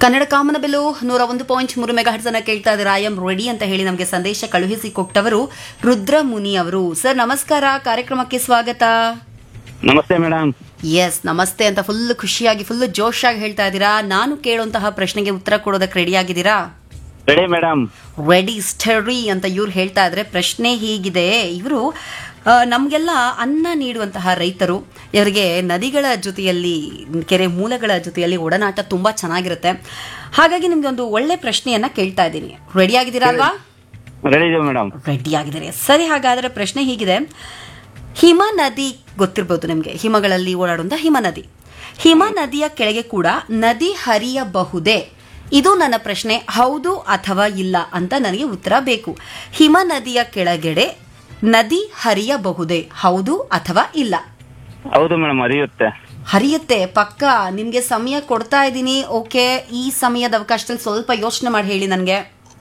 ಕನ್ನಡ ಕಾಮನಬೆಲು ನೂರ ಒಂದು ಪಾಯಿಂಟ್ ಮೂರು ಮೆಗಾ ಅನ್ನ ಕೇಳ್ತಾ ಇದ್ದಾರೆ ಐ ಎಂ ರೆಡಿ ಅಂತ ಹೇಳಿ ನಮಗೆ ಸಂದೇಶ ಕಳುಹಿಸಿ ಕೊಟ್ಟವರು ರುದ್ರ ಮುನಿ ಅವರು ಸರ್ ನಮಸ್ಕಾರ ಕಾರ್ಯಕ್ರಮಕ್ಕೆ ಸ್ವಾಗತ ನಮಸ್ತೆ ಮೇಡಮ್ ಎಸ್ ನಮಸ್ತೆ ಅಂತ ಫುಲ್ ಖುಷಿಯಾಗಿ ಫುಲ್ ಜೋಶಾಗಿ ಹೇಳ್ತಾ ಇದ್ದೀರಾ ನಾನು ಕೇಳುವಂತಹ ಪ್ರಶ್ನೆಗೆ ಉತ್ತರ ಕೊಡೋದಕ್ಕೆ ರೆಡಿ ಆಗಿದ್ದೀರಾ ರೆಡಿ ಮೇಡಮ್ ರೆಡಿ ಸ್ಟಡಿ ಅಂತ ಇವ್ರು ಹೇಳ್ತಾ ಇದ್ರೆ ಪ್ರಶ್ನೆ ಹೀಗಿದೆ ಇವರು ನಮಗೆಲ್ಲ ಅನ್ನ ನೀಡುವಂತಹ ರೈತರು ಇವರಿಗೆ ನದಿಗಳ ಜೊತೆಯಲ್ಲಿ ಕೆರೆ ಮೂಲಗಳ ಜೊತೆಯಲ್ಲಿ ಒಡನಾಟ ತುಂಬಾ ಚೆನ್ನಾಗಿರುತ್ತೆ ಹಾಗಾಗಿ ನಿಮ್ಗೆ ಒಂದು ಒಳ್ಳೆ ಪ್ರಶ್ನೆಯನ್ನ ಕೇಳ್ತಾ ಇದ್ದೀನಿ ರೆಡಿ ಆಗಿದ್ದೀರಾ ಅಲ್ವಾ ರೆಡಿ ಇದೀವಿ ಮೇಡಮ್ ರೆಡಿ ಆಗಿದ್ದಾರೆ ಸರಿ ಹಾಗಾದ್ರೆ ಪ್ರಶ್ನೆ ಹೀಗಿದೆ ಹಿಮ ನದಿ ಗೊತ್ತಿರ್ಬೋದು ನಿಮಗೆ ಹಿಮಗಳಲ್ಲಿ ಓಡಾಡುವಂತ ಹಿಮ ನದಿ ಹಿಮ ನದಿಯ ಕೆಳಗೆ ಕೂಡ ನದಿ ಹರಿಯಬಹುದೇ ಇದು ನನ್ನ ಪ್ರಶ್ನೆ ಹೌದು ಅಥವಾ ಇಲ್ಲ ಅಂತ ನನಗೆ ಉತ್ತರ ಬೇಕು ಹಿಮ ನದಿಯ ಕೆಳಗಡೆ ನದಿ ಹರಿಯಬಹುದೇ ಹೌದು ಅಥವಾ ಇಲ್ಲ ಹೌದು ಮೇಡಮ್ ಅರಿಯುತ್ತೆ ಹರಿಯುತ್ತೆ ಪಕ್ಕ ನಿಮ್ಗೆ ಸಮಯ ಕೊಡ್ತಾ ಇದ್ದೀನಿ ಓಕೆ ಈ ಸಮಯದ ಅವಕಾಶದಲ್ಲಿ ಸ್ವಲ್ಪ ಯೋಚನೆ ಮಾಡಿ ಹೇಳಿ ನನಗೆ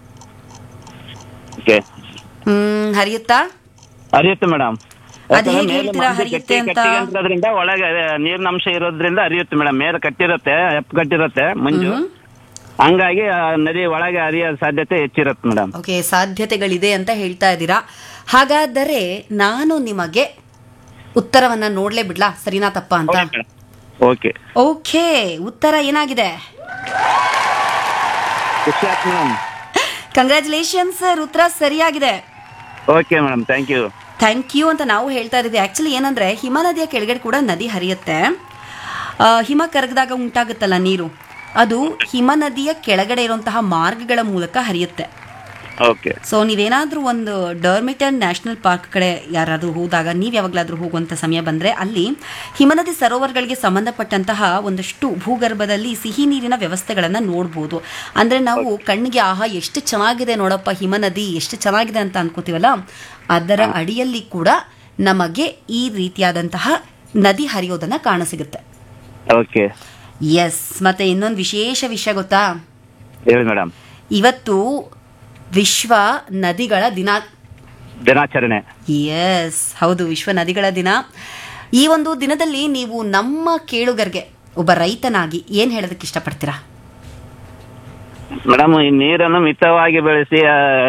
ಓಕೆ ಹ್ಮ್ ಹರಿಯುತ್ತಾ ಅರಿಯುತ್ತೆ ಮೇಡಮ್ ಅದ್ ಹೇಗ್ ಹೇಳ್ತೀರಾ ಹರಿಯುತ್ತೆ ಅಂತ? ಅದರಿಂದ ಒಳಗೆ ನೀರಿನ ಅಂಶ ಇರೋದ್ರಿಂದ ಅರಿಯುತ್ತೆ ಮೇಡಮ್ ಮೇಲೆ ಕಟ್ಟಿರುತ್ತೆ ಎಪ್ ಕಟ್ಟಿರುತ್ತೆ ಮಂಜು ಹಂಗಾಗಿ ಆ ನದಿ ಒಳಗೆ ಹರಿಯೋ ಸಾಧ್ಯತೆ ಹೆಚ್ಚಿರುತ್ತೆ ಮೇಡಮ್ ಓಕೆ ಸಾಧ್ಯತೆಗಳಿದೆ ಅಂತ ಹೇಳ್ತಾ ಇದ್ದೀರಾ ಹಾಗಾದರೆ ನಾನು ನಿಮಗೆ ಉತ್ತರವನ್ನ ನೋಡ್ಲೇ ಬಿಡ್ಲಾ ಸರಿನಾ ತಪ್ಪ ಅಂತ ಓಕೆ ಓಕೆ ಉತ್ತರ ಏನಾಗಿದೆ ಖುಷಿ ಆಯ್ತು ಮೇಡಮ್ ಕಂಗ್ರ್ಯಾಚುಲೇಷನ್ಸ್ ಸರ್ ಉತ್ತರ ಸರಿಯಾಗಿದೆ okay madam thank you thank you ಅಂತ ನಾವು ಹೇಳ್ತಾ ಇದ್ದೀವಿ ಆಕ್ಚುಲಿ ಏನಂದ್ರೆ ಹಿಮ ನದಿಯ ಕೆಳಗಡೆ ಕೂಡ ನದಿ ಹರಿಯುತ್ತೆ ಆ, ಹಿಮ ಕರಗದಾಗ ಉಂಟಾಗುತ್ತಲ್ಲ ನೀರು ಅದು ಹಿಮ ನದಿಯ ಕೆಳಗಡೆ ಇರುವಂತಹ ಮಾರ್ಗಗಳ ಮೂಲಕ ಹರಿಯುತ್ತೆ ಓಕೆ ಸೊ ನೀವೇನಾದ್ರೂ ಒಂದು ಡರ್ಮಿಟನ್ ನ್ಯಾಷನಲ್ ಪಾರ್ಕ್ ಕಡೆ ಯಾರಾದ್ರೂ ಹೋದಾಗ ನೀವು ಯಾವಾಗಲಾದ್ರೂ ಹೋಗುವಂತ ಸಮಯ ಬಂದ್ರೆ ಅಲ್ಲಿ ಹಿಮನದಿ ಸರೋವರಗಳಿಗೆ ಸಂಬಂಧಪಟ್ಟಂತಹ ಒಂದಷ್ಟು ಭೂಗರ್ಭದಲ್ಲಿ ಸಿಹಿ ನೀರಿನ ವ್ಯವಸ್ಥೆಗಳನ್ನ ನೋಡ್ಬೋದು ಅಂದ್ರೆ ನಾವು ಕಣ್ಣಿಗೆ ಆಹಾ ಎಷ್ಟು ಚೆನ್ನಾಗಿದೆ ನೋಡಪ್ಪ ಹಿಮನದಿ ಎಷ್ಟು ಚೆನ್ನಾಗಿದೆ ಅಂತ ಅನ್ಕೋತೀವಲ್ಲ ಅದರ ಅಡಿಯಲ್ಲಿ ಕೂಡ ನಮಗೆ ಈ ರೀತಿಯಾದಂತಹ ನದಿ ಹರಿಯೋದನ್ನ ಕಾಣಸಿಗುತ್ತೆ ಓಕೆ ಎಸ್ ಮತ್ತೆ ಇನ್ನೊಂದು ವಿಶೇಷ ವಿಷಯ ಗೊತ್ತಾ ಹೇಳಿ ಮೇಡಮ್ ಇವತ್ತು ವಿಶ್ವ ನದಿಗಳ ದಿನ ದಿನಾಚರಣೆ ಎಸ್ ಹೌದು ವಿಶ್ವ ನದಿಗಳ ದಿನ ಈ ಒಂದು ದಿನದಲ್ಲಿ ನೀವು ನಮ್ಮ ಕೇಳುಗರಿಗೆ ಒಬ್ಬ ರೈತನಾಗಿ ಏನ್ ಹೇಳೋದಕ್ಕೆ ಇಷ್ಟಪಡ್ತೀರಾ ಮೇಡಮ್ ಈ ನೀರನ್ನು ಮಿತವಾಗಿ ಬೆಳೆಸಿ ಆ,